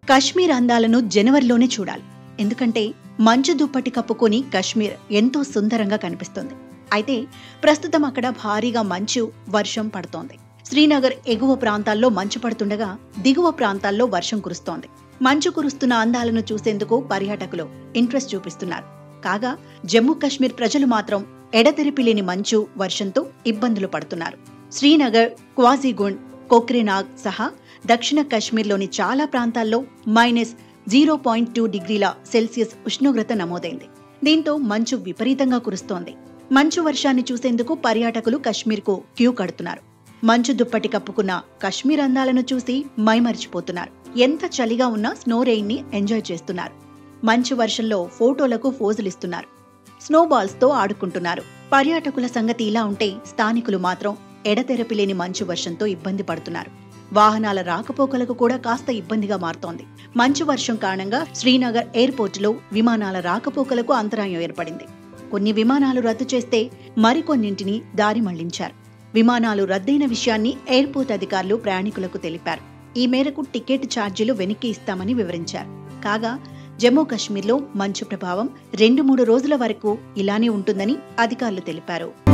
కశ్మీర్ అందాలను జనవరిలోనే చూడాలి ఎందుకంటే మంచు దుప్పటి కప్పుకొని కశ్మీర్ ఎంతో సుందరంగా కనిపిస్తుంది అయితే ప్రస్తుతం అక్కడ భారీగా మంచు వర్షం పడుతోంది శ్రీనగర్ ఎగువ ప్రాంతాల్లో మంచు పడుతుండగా దిగువ ప్రాంతాల్లో వర్షం కురుస్తోంది మంచు కురుస్తున్న అందాలను చూసేందుకు పర్యాటకులు ఇంట్రెస్ట్ చూపిస్తున్నారు కాగా జమ్మూ కశ్మీర్ ప్రజలు మాత్రం ఎడతెరిపి లేని మంచు వర్షంతో ఇబ్బందులు పడుతున్నారు శ్రీనగర్ క్వాజీగుండ్ కోక్రేనాగ్ సహా దక్షిణ కశ్మీర్లోని చాలా ప్రాంతాల్లో మైనస్ జీరో పాయింట్ టూ డిగ్రీల సెల్సియస్ ఉష్ణోగ్రత నమోదైంది దీంతో మంచు విపరీతంగా కురుస్తోంది మంచు వర్షాన్ని చూసేందుకు పర్యాటకులు కశ్మీర్కు క్యూ కడుతున్నారు మంచు దుప్పటి కప్పుకున్న కశ్మీర్ అందాలను చూసి మైమరిచిపోతున్నారు ఎంత చలిగా ఉన్నా స్నో రెయిన్ ని ఎంజాయ్ చేస్తున్నారు మంచు వర్షంలో ఫోటోలకు ఫోజులిస్తున్నారు స్నోబాల్స్ తో ఆడుకుంటున్నారు పర్యాటకుల సంగతి ఇలా ఉంటే స్థానికులు మాత్రం ఎడతెరపి లేని మంచు వర్షంతో ఇబ్బంది పడుతున్నారు వాహనాల రాకపోకలకు కూడా కాస్త ఇబ్బందిగా మారుతోంది మంచు వర్షం కారణంగా శ్రీనగర్ ఎయిర్పోర్టులో విమానాల రాకపోకలకు అంతరాయం ఏర్పడింది కొన్ని విమానాలు రద్దు చేస్తే మరికొన్నింటిని దారి మళ్లించారు విమానాలు రద్దయిన విషయాన్ని ఎయిర్పోర్ట్ అధికారులు ప్రయాణికులకు తెలిపారు ఈ మేరకు టికెట్ ఛార్జీలు వెనక్కి ఇస్తామని వివరించారు కాగా జమ్మూ కశ్మీర్లో మంచు ప్రభావం రెండు మూడు రోజుల వరకు ఇలానే ఉంటుందని అధికారులు తెలిపారు